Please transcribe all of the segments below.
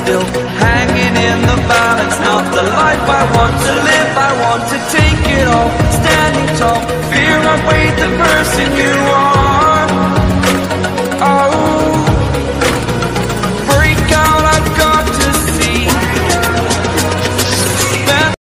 still hanging in the balance. Not the life I want to live, I want to take it all. Standing tall, fear I weighed the person you are. Oh, break out, I've got to see. Spend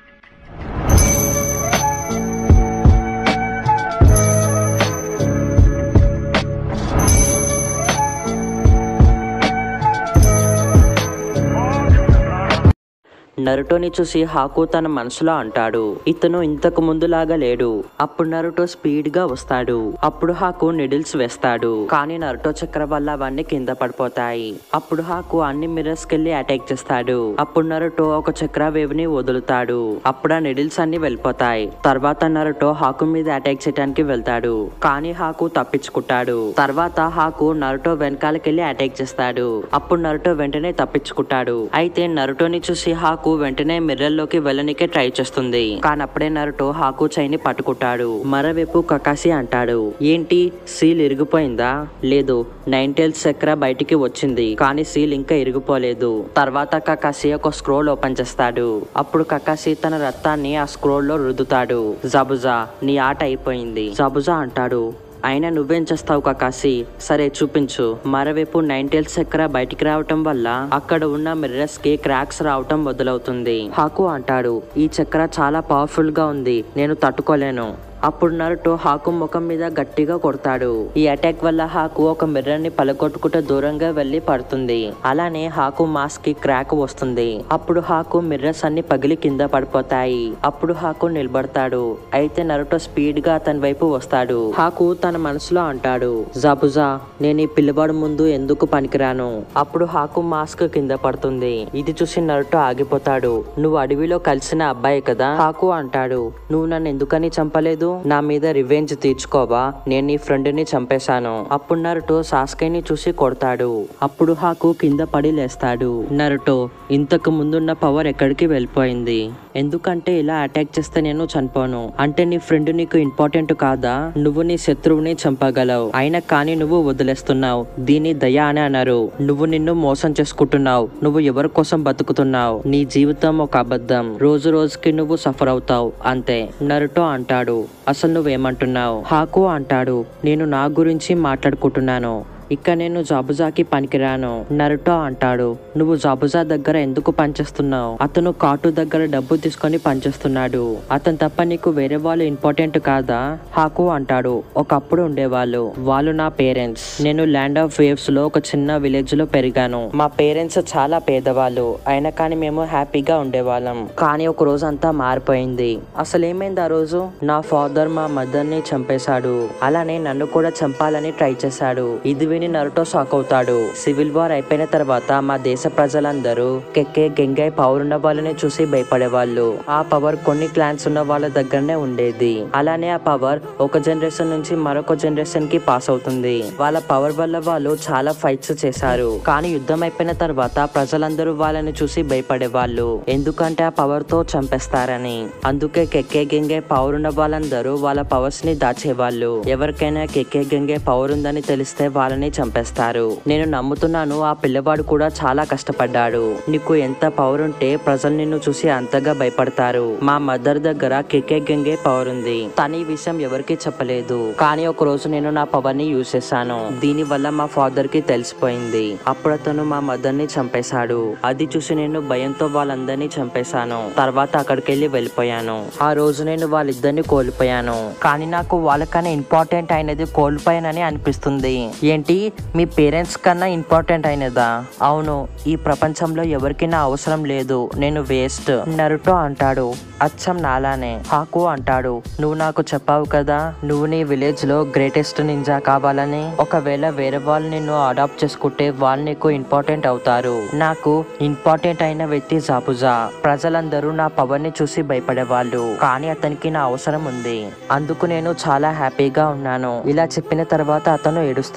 నరుటోని చూసి హాకు తన మనసులో అంటాడు ఇతను ఇంతకు ముందులాగా లేడు అప్పుడు Naruto speed గా వస్తాడు అప్పుడు హాకు నిడిల్స్ వేస్తాడు కానీ నరుటో చక్ర వల్ల అవన్నీ కింద పడిపోతాయి అప్పుడు హాకు అన్ని మిర్రర్స్ కెళ్లి అటాక్ చేస్తాడు అప్పుడు నరుటో ఒక చక్ర వేవ్ ని వదులుతాడు అప్పుడు ఆ నిడిల్స్ అన్ని వెళ్ళిపోతాయి తర్వాత నరుటో హాకు మీద అటాక్ చేయడానికి వెళ్తాడు కానీ హాకు తప్పించుకుంటాడు తర్వాత హాకు నరుటో వెనకాలకెళ్లి అటాక్ చేస్తాడు అప్పుడు నరుటో వెంటనే తప్పించుకుంటాడు అయితే నరుటోని చూసి హాకు వెంటనే మిర్రర్ లోకి వెళ్ళనికే ట్రై చేస్తుంది కానీ అప్పుడే నరుటో హాకు చైని పట్టుకుంటాడు మరోవైపు కకాసి అంటాడు ఏంటి సీల్ ఇరిగిపోయిందా లేదు నైన్ టైల్స్ చక్ర బయటికి వచ్చింది కానీ సీల్ ఇంకా ఇరిగిపోలేదు తర్వాత కకాసి ఒక స్క్రోల్ ఓపెన్ చేస్తాడు అప్పుడు కకాసి తన రక్తాన్ని ఆ స్క్రోల్ లో రుద్దుతాడు జబుజా నీ ఆట అయిపోయింది జబుజా అంటాడు అయినా నువ్వేం చేస్తావు కకాసి సరే చూపించు మరోవైపు నైన్ టైల్స్ చక్ర బయటికి రావటం వల్ల అక్కడ ఉన్న మిర్రర్స్ కి క్రాక్స్ రావటం మొదలవుతుంది హాకు అంటాడు ఈ చక్ర చాలా పవర్ఫుల్ గా ఉంది నేను తట్టుకోలేను అప్పుడు నరుటో హాకు ముఖం మీద గట్టిగా కొడతాడు ఈ అటాక్ వల్ల హాకు ఒక మిర్రర్ ని పలగొట్టుకుంటూ దూరంగా వెళ్లి పడుతుంది అలానే హాకు మాస్క్ కి క్రాక్ వస్తుంది అప్పుడు హాకు మిర్రర్స్ అన్ని పగిలి కింద పడిపోతాయి అప్పుడు హాకు నిలబడతాడు అయితే నరుటో స్పీడ్ గా అతని వైపు వస్తాడు హాకు తన మనసులో అంటాడు జాబుజా నేను ఈ పిల్లవాడు ముందు ఎందుకు పనికిరాను అప్పుడు హాకు మాస్క్ కింద పడుతుంది ఇది చూసి నరుటో ఆగిపోతాడు నువ్వు అడవిలో కలిసిన అబ్బాయి కదా హాకు అంటాడు నువ్వు నన్ను ఎందుకని చంపలేదు నా మీద రివెంజ్ తీర్చుకోవా నేను నీ ఫ్రెండ్ ని చంపేశాను అప్పుడు నరుటో సాస్కేని చూసి కొడతాడు అప్పుడు హాకు కింద పడి లేస్తాడు నరుటో ఇంతకు ముందున్న పవర్ ఎక్కడికి వెళ్ళిపోయింది ఎందుకంటే ఇలా అటాక్ చేస్తే నేను చనిపోను అంటే నీ ఫ్రెండ్ నీకు ఇంపార్టెంట్ కాదా నువ్వు నీ శత్రువుని చంపగలవు అయినా కానీ నువ్వు వదిలేస్తున్నావు దీని దయ అని అన్నారు నువ్వు నిన్ను మోసం చేసుకుంటున్నావు నువ్వు ఎవరి కోసం బతుకుతున్నావు నీ జీవితం ఒక అబద్ధం రోజు రోజుకి నువ్వు సఫర్ అవుతావు అంతే నరుటో అంటాడు అసలు నువ్వేమంటున్నావు హాకు అంటాడు నేను నా గురించి మాట్లాడుకుంటున్నాను ఇక నేను జాబుజాకి పనికిరాను నరుటో అంటాడు నువ్వు జాబుజా దగ్గర ఎందుకు పనిచేస్తున్నావు అతను కాటు దగ్గర డబ్బు తీసుకొని పనిచేస్తున్నాడు అతను తప్ప నీకు వేరే వాళ్ళు ఇంపార్టెంట్ కాదా హాకు అంటాడు ఒకప్పుడు ఉండేవాళ్ళు వాళ్ళు నా పేరెంట్స్ నేను ల్యాండ్ ఆఫ్ వేవ్స్ లో ఒక చిన్న విలేజ్ లో పెరిగాను మా పేరెంట్స్ చాలా పేదవాళ్ళు అయినా కానీ మేము హ్యాపీగా ఉండేవాళ్ళం కానీ ఒక రోజు అంతా మారిపోయింది అసలు ఏమైంది ఆ రోజు నా ఫాదర్ మా మదర్ ని చంపేశాడు అలానే నన్ను కూడా చంపాలని ట్రై చేశాడు ఇది విని నరుటో షాక్ అవుతాడు సివిల్ వార్ అయిపోయిన తర్వాత మా దేశ ప్రజలందరూ కెక్కే గెంగాయ్ పవర్ ఉన్న వాళ్ళని చూసి భయపడేవాళ్ళు ఆ పవర్ కొన్ని క్లాన్స్ ఉన్న వాళ్ళ దగ్గరనే ఉండేది అలానే ఆ పవర్ ఒక జనరేషన్ నుంచి మరొక జనరేషన్ కి పాస్ అవుతుంది వాళ్ళ పవర్ వల్ల వాళ్ళు చాలా ఫైట్స్ చేశారు కానీ యుద్ధం అయిపోయిన తర్వాత ప్రజలందరూ వాళ్ళని చూసి భయపడేవాళ్ళు ఎందుకంటే ఆ పవర్ తో చంపేస్తారని అందుకే కెక్కే గెంగే పవర్ ఉన్న వాళ్ళందరూ వాళ్ళ పవర్స్ ని దాచేవాళ్ళు ఎవరికైనా కెక్కే గెంగే పవర్ ఉందని తెలిస్తే వాళ్ళని చంపేస్తారు నేను నమ్ముతున్నాను ఆ పిల్లవాడు కూడా చాలా కష్టపడ్డాడు నీకు ఎంత పవర్ ఉంటే ప్రజలు నిన్ను చూసి అంతగా భయపడతారు మా మదర్ దగ్గర కెకే గంగే పవర్ ఉంది తన ఈ విషయం ఎవరికి చెప్పలేదు కానీ ఒక రోజు నేను నా పవర్ ని యూజ్ చేశాను దీని వల్ల మా ఫాదర్ కి తెలిసిపోయింది అప్పుడు అతను మా మదర్ ని చంపేశాడు అది చూసి నేను భయంతో వాళ్ళందరినీ చంపేశాను తర్వాత అక్కడికి వెళ్ళి వెళ్ళిపోయాను ఆ రోజు నేను వాళ్ళిద్దరిని కోల్పోయాను కానీ నాకు వాళ్ళకన్నా ఇంపార్టెంట్ అయినది కోల్పోయానని అనిపిస్తుంది ఏంటి మీ పేరెంట్స్ కన్నా ఇంపార్టెంట్ అయినదా అవును ఈ ప్రపంచంలో ఎవరికి నా అవసరం లేదు నేను వేస్ట్ నరుటో అంటాడు అచ్చం నాలానే హాకు అంటాడు నువ్వు నాకు చెప్పావు కదా నువ్వు నీ విలేజ్ లో గ్రేటెస్ట్ నింజా కావాలని ఒకవేళ వేరే వాళ్ళు నిన్ను అడాప్ట్ చేసుకుంటే వాళ్ళు నీకు ఇంపార్టెంట్ అవుతారు నాకు ఇంపార్టెంట్ అయిన వ్యక్తి జాబుజా ప్రజలందరూ నా పవర్ ని చూసి భయపడేవాళ్ళు కానీ అతనికి నా అవసరం ఉంది అందుకు నేను చాలా హ్యాపీగా ఉన్నాను ఇలా చెప్పిన తర్వాత అతను ఏడుస్తాడు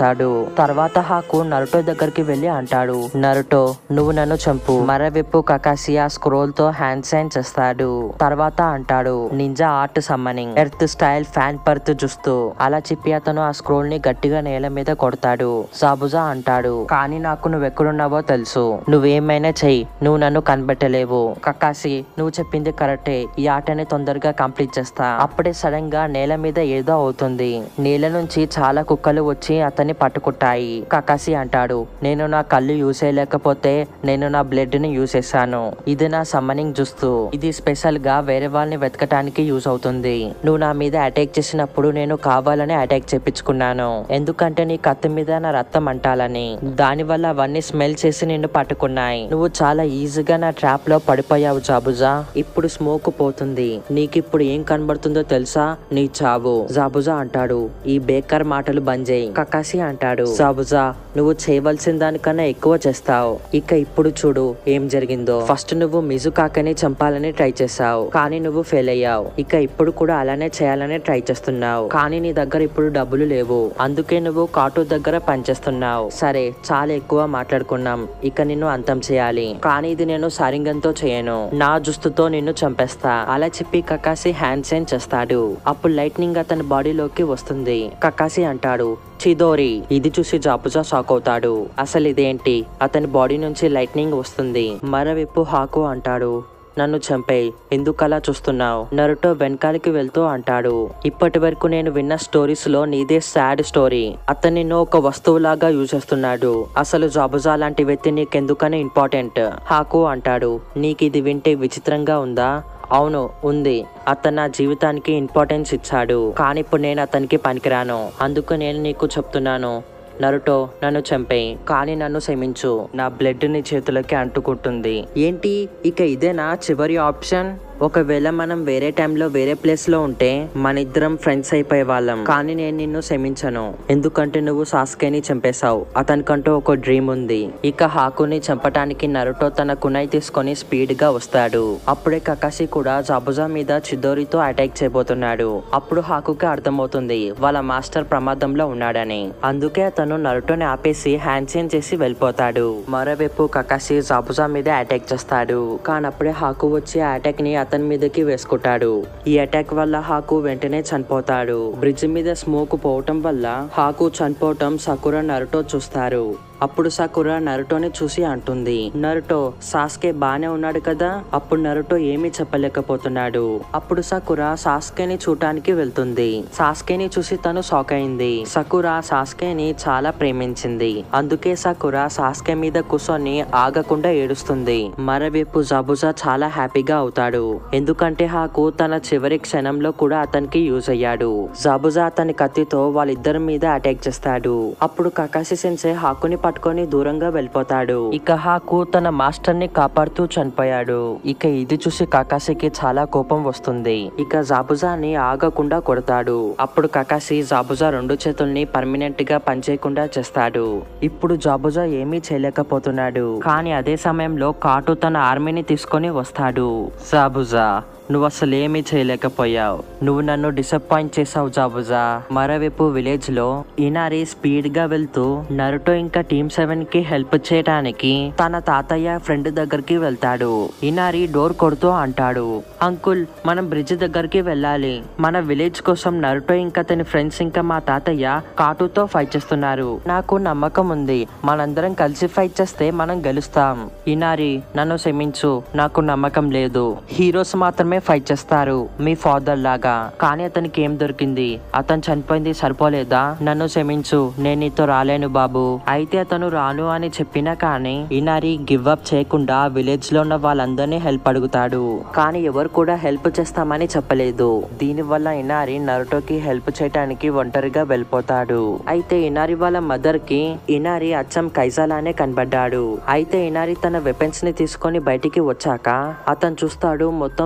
తర్వాత హాకు నరుటో దగ్గరికి వెళ్లి అంటాడు నరుటో నువ్వు నన్ను చంపు మరవైపు కకాసి ఆ స్క్రోల్ తో హ్యాండ్ సైన్ చేస్తాడు తర్వాత అంటాడు ninja art summoning earth style fan పర్త్ చూస్తూ అలా చెప్పి అతను ఆ స్క్రోల్ ని గట్టిగా నేల మీద కొడతాడు సాబుజా అంటాడు కానీ నాకు నువ్వు ఎక్కడున్నావో తెలుసు నువ్వేమైనా చెయ్యి నువ్వు నన్ను కనిపెట్టలేవు కకాసి నువ్వు చెప్పింది కరెక్టే ఈ ఆటని తొందరగా కంప్లీట్ చేస్తా అప్పుడే సడన్ గా నేల మీద ఏదో అవుతుంది నేల నుంచి చాలా కుక్కలు వచ్చి అతన్ని పట్టుకుంటాయి కకాసి అంటాడు నేను నా కళ్ళు యూస్ చేయలేకపోతే నేను నా బ్లడ్ ని యూస్ చేశాను ఇది నా సమ్మనింగ్ చూస్తూ ఇది స్పెషల్ గా వేరే వాళ్ళని వెతకటానికి యూస్ అవుతుంది నువ్వు నా మీద అటాక్ చేసినప్పుడు నేను కావాలని అటాక్ చేపించుకున్నాను ఎందుకంటే నీ కత్తి మీద నా రక్తం అంటాలని దాని వల్ల అవన్నీ స్మెల్ చేసి నిన్ను పట్టుకున్నాయి నువ్వు చాలా ఈజీగా నా ట్రాప్ లో పడిపోయావు జాబుజా ఇప్పుడు స్మోక్ పోతుంది నీకిప్పుడు ఏం కనబడుతుందో తెలుసా నీ చావు జాబుజా అంటాడు ఈ బేకర్ మాటలు బంద్ చేయి కకాసి అంటాడు జాబుజా నువ్వు చేయవలసిన దానికన్నా ఎక్కువ చేస్తావు ఇక ఇప్పుడు చూడు ఏం జరిగిందో ఫస్ట్ నువ్వు మిజుకాకని చంపాలని ట్రై చేసావు కానీ నువ్వు ఫెయిల్ అయ్యావు ఇక ఇప్పుడు కూడా అలానే చేయాలని ట్రై చేస్తున్నావు కానీ నీ దగ్గర ఇప్పుడు డబ్బులు లేవు అందుకే నువ్వు కాటు దగ్గర పనిచేస్తున్నావు సరే చాలా ఎక్కువ మాట్లాడుకున్నాం ఇక నిన్ను అంతం చేయాలి కానీ ఇది నేను సారింగంతో చేయను నా జుస్తుతో నిన్ను చంపేస్తా అలా చెప్పి కకాసి హ్యాండ్ సైన్ చేస్తాడు అప్పుడు లైట్నింగ్ అతని బాడీలోకి వస్తుంది కకాసి అంటాడు చిదోరి ఇది చూసి జాబుజా షాక్ అవుతాడు అసలు ఇదేంటి అతని బాడీ నుంచి లైట్నింగ్ వస్తుంది మరోవైపు హాకు అంటాడు నన్ను చంపేయ్ ఎందుకలా చూస్తున్నావు నరుటో వెనకాలకి వెళ్తూ అంటాడు ఇప్పటి వరకు నేను విన్న స్టోరీస్ లో నీదే సాడ్ స్టోరీ అతను నిన్ను ఒక వస్తువులాగా యూజ్ చేస్తున్నాడు అసలు జాబుజా లాంటి వ్యక్తి నీకెందుకని ఇంపార్టెంట్ హాకు అంటాడు నీకు ఇది వింటే విచిత్రంగా ఉందా అవును ఉంది అతను నా జీవితానికి ఇంపార్టెన్స్ ఇచ్చాడు కానీ ఇప్పుడు నేను అతనికి పనికిరాను అందుకు నేను నీకు చెప్తున్నాను నరుటో నన్ను చంపేయి కానీ నన్ను క్షమించు నా బ్లడ్ నీ చేతులకి అంటుకుంటుంది ఏంటి ఇక ఇదేనా చివరి ఆప్షన్ ఒకవేళ మనం వేరే టైంలో వేరే ప్లేస్ లో ఉంటే మన ఇద్దరం ఫ్రెండ్స్ అయిపోయే వాళ్ళం కానీ నేను నిన్ను క్షమించను ఎందుకంటే నువ్వు సాస్కేని చంపేశావు అతనికంటూ ఒక డ్రీమ్ ఉంది ఇక హాకుని చంపటానికి నరుటో తన కునై తీసుకొని స్పీడ్ గా వస్తాడు అప్పుడే కకాసి కూడా జాబుజా మీద చిదోరితో అటాక్ చేయబోతున్నాడు అప్పుడు హాకుకి అర్థమవుతుంది వాళ్ళ మాస్టర్ ప్రమాదంలో ఉన్నాడని అందుకే అతను నరుటోని ఆపేసి హ్యాండ్సేన్ చేసి వెళ్ళిపోతాడు మరోవైపు కకాసి జాబుజా మీద అటాక్ చేస్తాడు కానీ అప్పుడే హాకు వచ్చి ఆ అటాక్ ని అతని మీదకి వేసుకుంటాడు ఈ అటాక్ వల్ల హాకు వెంటనే చనిపోతాడు బ్రిడ్జ్ మీద స్మోక్ పోవటం వల్ల హాకు చనిపోవటం సకురా నరుటో చూస్తారు అప్పుడు సకురా నరుటోని చూసి అంటుంది నరుటో సాస్కే బానే ఉన్నాడు కదా అప్పుడు నరుటో ఏమీ చెప్పలేకపోతున్నాడు అప్పుడు సకురా సాస్కేని చూడటానికి వెళ్తుంది సాస్కేని చూసి తను షాక్ అయింది సకురా సాస్కేని చాలా ప్రేమించింది అందుకే సకురా సాస్కే మీద కూర్చొని ఆగకుండా ఏడుస్తుంది మరోవైపు జబుజా చాలా హ్యాపీగా అవుతాడు ఎందుకంటే హాకు తన చివరి క్షణంలో కూడా అతనికి యూజ్ అయ్యాడు జబుజా అతని కత్తితో వాళ్ళిద్దరి మీద అటాక్ చేస్తాడు అప్పుడు కకాసి సెన్సే హాకుని పట్టుకొని దూరంగా వెళ్ళిపోతాడు ఇక హాకు తన మాస్టర్ ని కాపాడుతూ చనిపోయాడు ఇక ఇది చూసి కకాసికి చాలా కోపం వస్తుంది ఇక జాబుజాని ఆగకుండా కొడతాడు అప్పుడు కకాసి జాబుజా రెండు చేతుల్ని పర్మనెంట్ గా పనిచేయకుండా చేస్తాడు ఇప్పుడు జాబుజా ఏమీ చేయలేకపోతున్నాడు కానీ అదే సమయంలో కాటు తన ఆర్మీని తీసుకొని వస్తాడు జాబుజా నువ్వు అసలు ఏమీ చేయలేకపోయావు నువ్వు నన్ను డిసప్పాయింట్ చేసావు జాబుజా మరోవైపు విలేజ్ లో ఇనారి స్పీడ్ గా వెళ్తూ నరుటో ఇంకా టీమ్ సెవెన్ కి హెల్ప్ చేయడానికి తన తాతయ్య ఫ్రెండ్ దగ్గరికి వెళ్తాడు ఇనారి డోర్ కొడుతూ అంటాడు అంకుల్ మనం బ్రిడ్జ్ దగ్గరికి వెళ్ళాలి మన విలేజ్ కోసం నరుటో ఇంకా తన ఫ్రెండ్స్ ఇంకా మా తాతయ్య కాటుతో ఫైట్ చేస్తున్నారు నాకు నమ్మకం ఉంది మనందరం కలిసి ఫైట్ చేస్తే మనం గెలుస్తాం ఇనారి నన్ను క్షమించు నాకు నమ్మకం లేదు హీరోస్ మాత్రమే ఫైట్ చేస్తారు మీ ఫాదర్ లాగా కానీ అతనికి ఏం దొరికింది అతను చనిపోయింది సరిపోలేదా నన్ను క్షమించు నేను నీతో రాలేను బాబు అయితే అతను రాను అని చెప్పినా కానీ ఇనారి గివ్ అప్ చేయకుండా విలేజ్ లో ఉన్న వాళ్ళందరినీ హెల్ప్ అడుగుతాడు కానీ ఎవరు కూడా హెల్ప్ చేస్తామని చెప్పలేదు దీని వల్ల ఇనారి నరుటోకి హెల్ప్ చేయడానికి ఒంటరిగా వెళ్ళిపోతాడు అయితే ఇనారి వాళ్ళ మదర్ కి ఇనారి అచ్చం కైజాలానే కనబడ్డాడు అయితే ఇనారి తన వెపన్స్ ని తీసుకొని బయటికి వచ్చాక అతను చూస్తాడు మొత్తం విలేజ్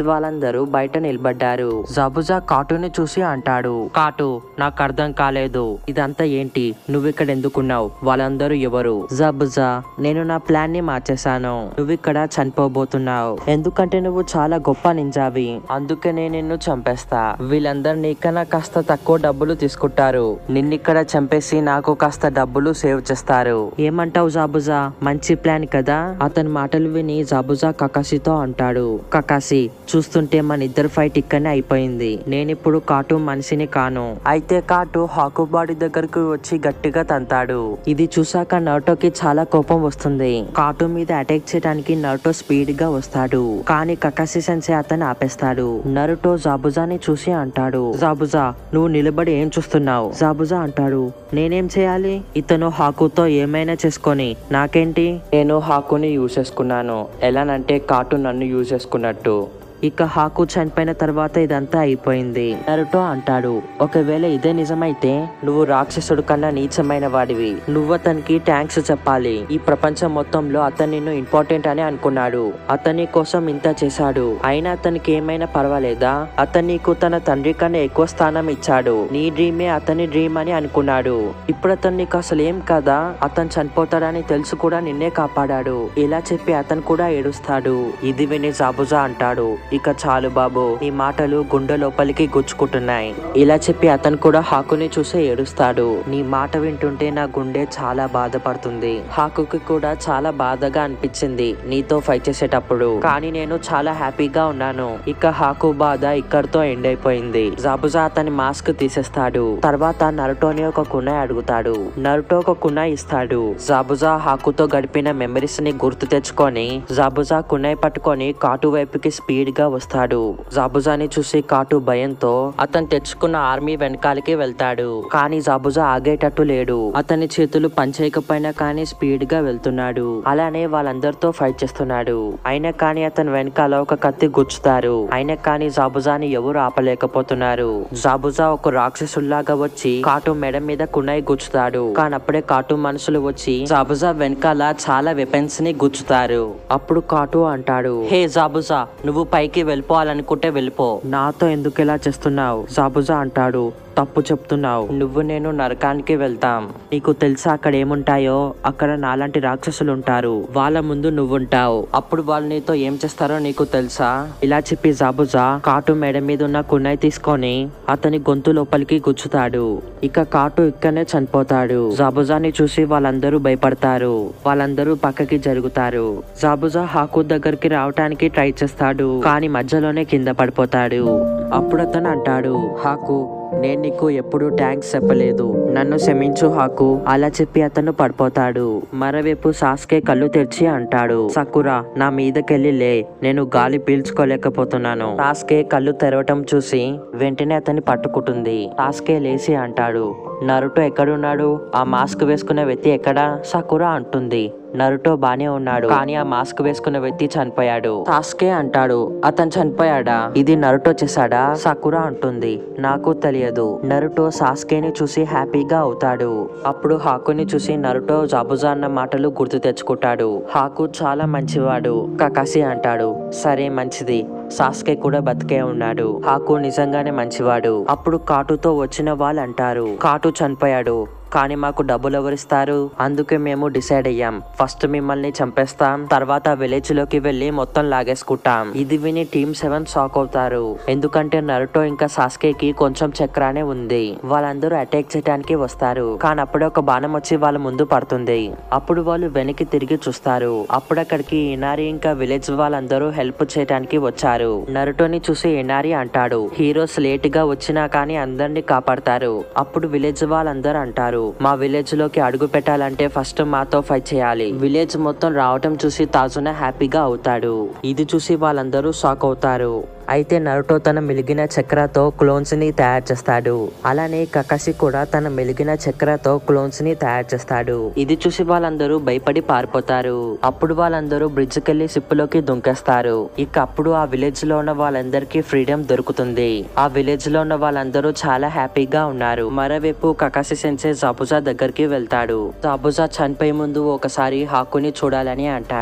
విలేజ్ వాళ్ళందరూ బయట నిలబడ్డారు జబుజా కాటుని చూసి అంటాడు కాటు నాకు అర్థం కాలేదు ఇదంతా ఏంటి నువ్వు ఇక్కడ ఎందుకున్నావు వాళ్ళందరూ ఎవరు జబుజా నేను నా ప్లాన్ ని మార్చేశాను నువ్వు ఇక్కడ చనిపోబోతున్నావు ఎందుకంటే నువ్వు చాలా గొప్ప నింజావి అందుకే నేను నిన్ను చంపేస్తా వీళ్ళందరూ నీకన్నా కాస్త తక్కువ డబ్బులు తీసుకుంటారు నిన్నిక్కడ చంపేసి నాకు కాస్త డబ్బులు సేవ్ చేస్తారు ఏమంటావు జాబుజా మంచి ప్లాన్ కదా అతని మాటలు విని జాబుజా కకాసితో అంటాడు కకాసి చూస్తుంటే మన ఇద్దరు ఫైట్ ఇక్కడనే అయిపోయింది నేనిప్పుడు కాటు మనిషిని కాను అయితే కాటు హాకుబాడి దగ్గరకు వచ్చి గట్టిగా తంతాడు ఇది చూసాక నర్టోకి చాలా కోపం వస్తుంది కాటు మీద అటాక్ చేయడానికి నర్టో స్పీడ్ గా వస్తాడు కానీ కకాసి సెన్సే అతన్ని ఆపేస్తాడు నరుటో జాబుజాని చూసి అంటాడు జాబుజా నువ్వు నిలబడి ఏం చూస్తున్నావు జాబుజా అంటాడు నేనేం చేయాలి ఇతను హాకుతో ఏమైనా చేసుకొని నాకేంటి నేను హాకుని యూజ్ చేసుకున్నాను ఎలానంటే కాటు నన్ను యూజ్ చేసుకున్నట్టు ఇక హాకు చనిపోయిన తర్వాత ఇదంతా అయిపోయింది నరుటో అంటాడు ఒకవేళ ఇదే నిజమైతే నువ్వు రాక్షసుడు కన్నా నీచమైన వాడివి నువ్వు అతనికి థ్యాంక్స్ చెప్పాలి ఈ ప్రపంచం మొత్తంలో అతను నిన్ను ఇంపార్టెంట్ అని అనుకున్నాడు అతని కోసం ఇంత చేశాడు అయినా అతనికి ఏమైనా పర్వాలేదా అతను నీకు తన తండ్రి కన్నా ఎక్కువ స్థానం ఇచ్చాడు నీ డ్రీమే అతని డ్రీమ్ అని అనుకున్నాడు ఇప్పుడు అతను నీకు అసలు ఏం కదా అతను చనిపోతాడని తెలుసు కూడా నిన్నే కాపాడాడు ఇలా చెప్పి అతను కూడా ఏడుస్తాడు ఇది విని జాబుజా అంటాడు ఇక చాలు బాబు నీ మాటలు గుండె లోపలికి గుచ్చుకుంటున్నాయి ఇలా చెప్పి అతను కూడా హాకుని చూసి ఏడుస్తాడు నీ మాట వింటుంటే నా గుండె చాలా బాధపడుతుంది హాకుకి కూడా చాలా బాధగా అనిపించింది నీతో ఫైట్ చేసేటప్పుడు కానీ నేను చాలా హ్యాపీగా ఉన్నాను ఇక హాకు బాధ ఇక్కడితో ఎండ్ అయిపోయింది జాబుజా అతని మాస్క్ తీసేస్తాడు తర్వాత నరుటోని ఒక కునాయ్ అడుగుతాడు నరుటో ఒక కునాయ్ ఇస్తాడు జాబుజా హాకుతో గడిపిన మెమరీస్ ని గుర్తు తెచ్చుకొని జాబుజా కునాయ్ పట్టుకొని కాటు వైపుకి స్పీడ్ గా వస్తాడు జాబుజాని చూసి కాటు భయంతో అతను తెచ్చుకున్న ఆర్మీ వెనకాలకి వెళ్తాడు కానీ జాబుజా ఆగేటట్టు లేడు అతని చేతులు పనిచేయకపోయినా కానీ స్పీడ్ గా వెళ్తున్నాడు అలానే వాళ్ళందరితో ఫైట్ చేస్తున్నాడు అయినా కానీ అతని వెనకాల ఒక కత్తి గుచ్చుతారు అయినా కానీ జాబుజాని ఎవరు ఆపలేకపోతున్నారు జాబుజా ఒక రాక్షసుల్లాగా వచ్చి కాటు మెడ మీద కునాయి గుచ్చుతాడు కానీ అప్పుడే కాటు మనుషులు వచ్చి జాబుజా వెనకాల చాలా వెపన్స్ ని గుచ్చుతారు అప్పుడు కాటు అంటాడు హే జాబుజా నువ్వు పైకి వెళ్ళిపోవాలనుకుంటే వెళ్ళిపో నాతో ఎందుకు ఇలా చేస్తున్నావు జాబుజా అంటాడు తప్పు చెప్తున్నావు నువ్వు నేను నరకానికి వెళ్తాం నీకు తెలుసా అక్కడ ఏముంటాయో అక్కడ నాలాంటి రాక్షసులు ఉంటారు వాళ్ళ ముందు నువ్వుంటావు అప్పుడు వాళ్ళు నీతో ఏం చేస్తారో నీకు తెలుసా ఇలా చెప్పి జాబుజా కాటు మెడ మీద ఉన్న కున్నై తీసుకొని అతని గొంతు లోపలికి గుచ్చుతాడు ఇక కాటు ఇక్కడనే చనిపోతాడు జాబుజాని చూసి వాళ్ళందరూ భయపడతారు వాళ్ళందరూ పక్కకి జరుగుతారు జాబుజా హాకు దగ్గరికి రావటానికి ట్రై చేస్తాడు కానీ మధ్యలోనే కింద పడిపోతాడు అప్పుడు అతను అంటాడు హాకు నేను నీకు ఎప్పుడు థ్యాంక్స్ చెప్పలేదు నన్ను క్షమించు హాకు అలా చెప్పి అతను పడిపోతాడు మరోవైపు సాస్కే కళ్ళు తెరిచి అంటాడు సకురా నా మీదకెళ్ళి లే నేను గాలి పీల్చుకోలేకపోతున్నాను సాస్కే కళ్ళు తెరవటం చూసి వెంటనే అతన్ని పట్టుకుంటుంది సాస్కే లేచి అంటాడు నరుటో ఎక్కడున్నాడు ఆ మాస్క్ వేసుకున్న వ్యక్తి ఎక్కడా సకురా అంటుంది నరుటో బానే ఉన్నాడు కానీ ఆ మాస్క్ వేసుకున్న వ్యక్తి చనిపోయాడు సాస్కే అంటాడు అతను చనిపోయాడా ఇది నరుటో చేశాడా సకురా అంటుంది నాకు తెలియదు నరుటో సాస్కేని చూసి హ్యాపీగా అవుతాడు అప్పుడు హాకుని చూసి నరుటో జాబుజా అన్న మాటలు గుర్తు తెచ్చుకుంటాడు హాకు చాలా మంచివాడు కకాసి అంటాడు సరే మంచిది సాస్కే కూడా బతికే ఉన్నాడు హాకు నిజంగానే మంచివాడు అప్పుడు కాటుతో వచ్చిన వాళ్ళు అంటారు కాటు చనిపోయాడు కానీ మాకు డబ్బులు ఎవరిస్తారు అందుకే మేము డిసైడ్ అయ్యాం ఫస్ట్ మిమ్మల్ని చంపేస్తాం తర్వాత విలేజ్ లోకి వెళ్లి మొత్తం లాగేసుకుంటాం ఇది విని టీమ్ సెవెన్ షాక్ అవుతారు ఎందుకంటే నరుటో ఇంకా సాస్కేకి కొంచెం చక్రానే ఉంది వాళ్ళందరూ అటాక్ చేయడానికి వస్తారు కానీ అప్పుడే ఒక బాణం వచ్చి వాళ్ళ ముందు పడుతుంది అప్పుడు వాళ్ళు వెనక్కి తిరిగి చూస్తారు అప్పుడు అక్కడికి ఇనారి ఇంకా విలేజ్ వాళ్ళందరూ హెల్ప్ చేయడానికి వచ్చారు నరుటోని చూసి ఇనారి అంటాడు హీరోస్ లేట్ గా వచ్చినా కానీ అందరినీ కాపాడతారు అప్పుడు విలేజ్ వాళ్ళందరూ అంటారు మా విలేజ్ లోకి అడుగు పెట్టాలంటే ఫస్ట్ మాతో ఫైట్ చేయాలి విలేజ్ మొత్తం రావటం చూసి తాజున హ్యాపీగా అవుతాడు ఇది చూసి వాళ్ళందరూ షాక్ అవుతారు అయితే నరుటో తన మెలిగిన చక్రతో క్లోన్స్ ని తయారు చేస్తాడు అలానే కకసి కూడా తన మెలిగిన చక్రతో క్లోన్స్ ని తయారు చేస్తాడు ఇది చూసి వాళ్ళందరూ భయపడి పారిపోతారు అప్పుడు వాళ్ళందరూ బ్రిడ్జ్ కెళ్లి షిప్ లోకి దుంకేస్తారు ఇక అప్పుడు ఆ విలేజ్ లో ఉన్న వాళ్ళందరికీ ఫ్రీడమ్ దొరుకుతుంది ఆ విలేజ్ లో ఉన్న వాళ్ళందరూ చాలా హ్యాపీగా ఉన్నారు మరోవైపు కకాసి సెన్సే జాబుజా దగ్గరికి వెళ్తాడు జాబుజా చనిపోయే ముందు ఒకసారి హాకుని చూడాలని అంటాడు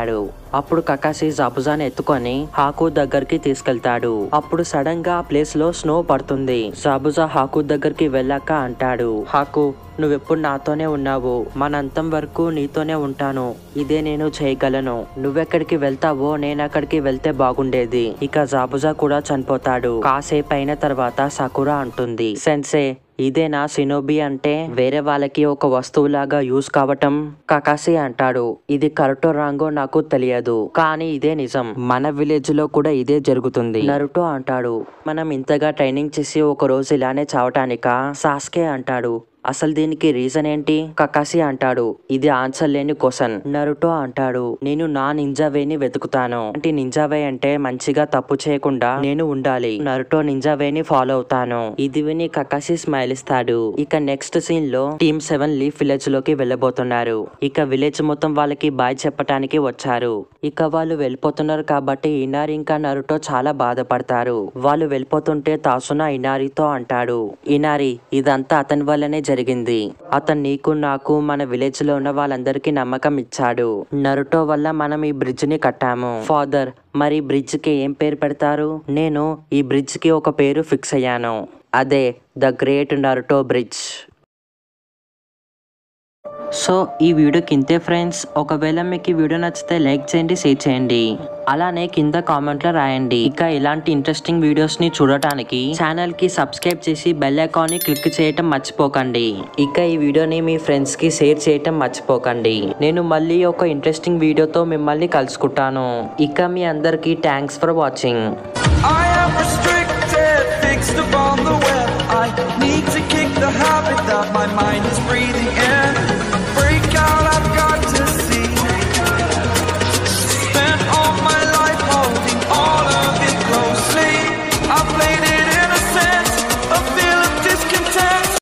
అప్పుడు కకాసి జాబుజాని ఎత్తుకొని హాకు దగ్గరికి తీసుకెళ్తాడు అప్పుడు సడన్ గా ఆ ప్లేస్ లో స్నో పడుతుంది జాబుజా హాకు దగ్గరికి వెళ్ళాక అంటాడు హాకు నువ్వెప్పుడు నాతోనే ఉన్నావు మనంతం వరకు నీతోనే ఉంటాను ఇదే నేను చేయగలను నువ్వెక్కడికి వెళ్తావో నేను అక్కడికి వెళ్తే బాగుండేది ఇక జాబుజా కూడా చనిపోతాడు కాసేపు అయిన తర్వాత సకురా అంటుంది సెన్సే ఇదేనా సినోబి అంటే వేరే వాళ్ళకి ఒక వస్తువులాగా యూజ్ కావటం కకాసి అంటాడు ఇది కరెక్టో రాంగో నాకు తెలియదు కానీ ఇదే నిజం మన విలేజ్ లో కూడా ఇదే జరుగుతుంది నరుటో అంటాడు మనం ఇంతగా ట్రైనింగ్ చేసి ఒక రోజు ఇలానే చావటానికా సాస్కే అంటాడు అసలు దీనికి రీజన్ ఏంటి కకాసి అంటాడు ఇది ఆన్సర్ లేని క్వశ్చన్ నరుటో అంటాడు నేను నా నింజావేని వెతుకుతాను అంటే నింజావే అంటే మంచిగా తప్పు చేయకుండా నేను ఉండాలి నరుటో నింజావేని ఫాలో అవుతాను ఇది విని కకాసి స్మైల్ ఇస్తాడు ఇక నెక్స్ట్ సీన్ లో టీమ్ సెవెన్ లీఫ్ విలేజ్ లోకి వెళ్ళబోతున్నారు ఇక విలేజ్ మొత్తం వాళ్ళకి బాయ్ చెప్పటానికి వచ్చారు ఇక వాళ్ళు వెళ్ళిపోతున్నారు కాబట్టి ఇనారి ఇంకా నరుటో చాలా బాధపడతారు వాళ్ళు వెళ్ళిపోతుంటే తాసున ఇనారితో అంటాడు ఇనారి ఇదంతా అతని వల్లనే జరిగింది అతను నీకు నాకు మన విలేజ్ లో ఉన్న వాళ్ళందరికీ నమ్మకం ఇచ్చాడు నరుటో వల్ల మనం ఈ బ్రిడ్జ్ ని కట్టాము ఫాదర్ మరి బ్రిడ్జ్ కి ఏం పేరు పెడతారు నేను ఈ బ్రిడ్జ్ కి ఒక పేరు ఫిక్స్ అయ్యాను అదే the great Naruto bridge so ఈ వీడియోకి ఇంతే ఫ్రెండ్స్ ఒకవేళ మీకు ఈ వీడియో నచ్చితే లైక్ చేయండి షేర్ చేయండి అలానే కింద కామెంట్లో రాయండి ఇక ఇలాంటి ఇంట్రెస్టింగ్ వీడియోస్ ని చూడటానికి ఛానల్ కి సబ్స్క్రైబ్ చేసి బెల్ ఐకాన్ ని క్లిక్ చేయటం మర్చిపోకండి ఇక ఈ వీడియోని మీ ఫ్రెండ్స్ కి షేర్ చేయటం మర్చిపోకండి నేను మళ్ళీ ఒక ఇంట్రెస్టింగ్ వీడియోతో మిమ్మల్ని కలుసుకుంటాను ఇక మీ అందరికీ thanks for watching I am restricted, fixed upon the web. I need to kick the habit that my mind is free.